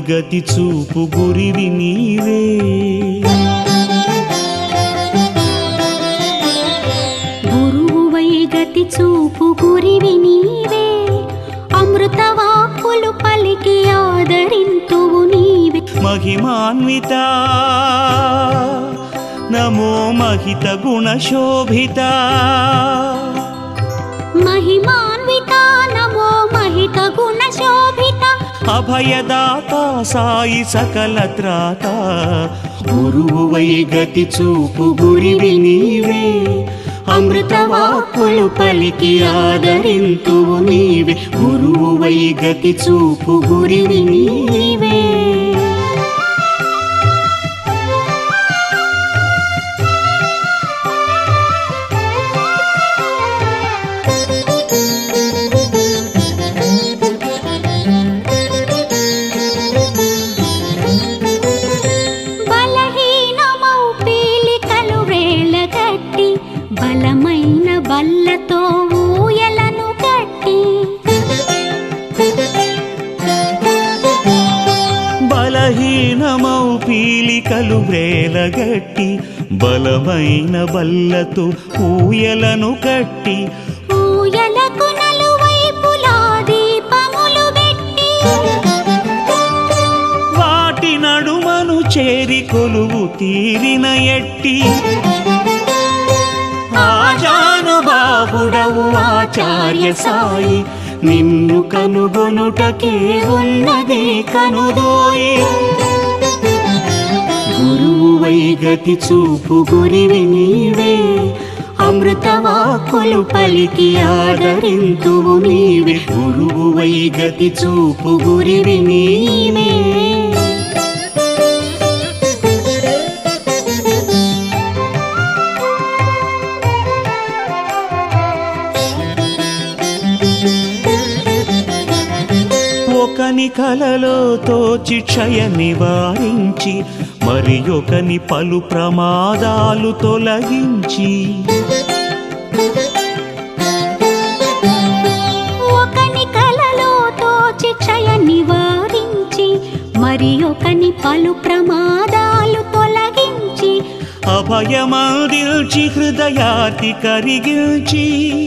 గతి చూపు గురివి నీవే గురువువై గతి చూపు గురివి నీవే అమృత వాక్కులు పలికి ఆదరింతువు నీవే మహిమాన్విత నమో మహిత గుణశోభిత మహిమాన్విత నమో మహిత గుణ శోభిత అభయదాత సాయి సకల త్రాత గురువువై గతి చూపు గురివి నీవే అమృత వాక్కులు పలికి ఆదరింతువు నీవే గురువువై గతి చూపు గురివి నీవే బలహీనమౌ పీలికలు వేళ్ళగట్టి బలమైన బల్లతో ఊయలను కట్టి బలహీనమౌ పీలికలు వ్రేలగట్టి బలమైన బల్లతో ఊయలను కట్టి ఊయలకు నలువైపులా దీపములు పెట్టి వాటి నడుమను చేరి కొలువు తీరిన ఎట్టి ఆజానుబాహుడవు ఆచార్య సాయి నిన్ను కనుగొనుటకే ఉన్నది కనుదోయి గురువువై గతి చూపు గురివి నీవే అమృత వాక్కులు పలికి ఆదరింతువు నీవే గురువువై గతి చూపు గురివి నీవే ఒకని కలలో తోచి క్షయ నివారించి మరి ఒకని పలు ప్రమాదాలు తొలగించి ఒకని కలలో తోచి క్షయ నివారించి మరి ఒకని పలు ప్రమాదాలు తొలగించి అభయమందిల్చి హృదయాతి కరిగిల్చి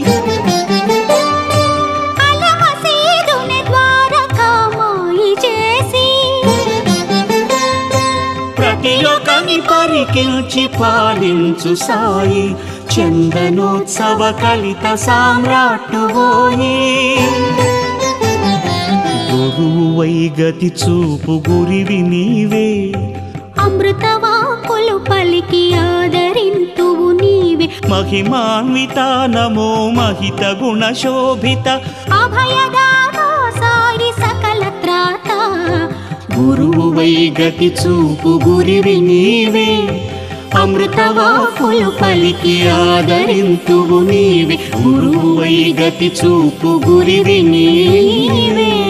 అలమసీదుని ద్వారకామాయి చేసి ప్రతి ఒక్కని పరికిల్చి పాలించు సాయి చందనోత్సవ కలిత సామ్రాట్టువోయి గురువై గతి చూపు గురివి నీవే అమృత వాక్కులు పలికి ఆదరింతువు నీవే మహిమాన్విత నమో మహిత గుణ శోభిత అభయదాతా సాయి సకల త్రాత గురువై గతి చూపు గురివి నీవే అమృత వాక్కులు పలికి ఆదరింతువు నీవే గురువై గతి చూపు గురివి నీవే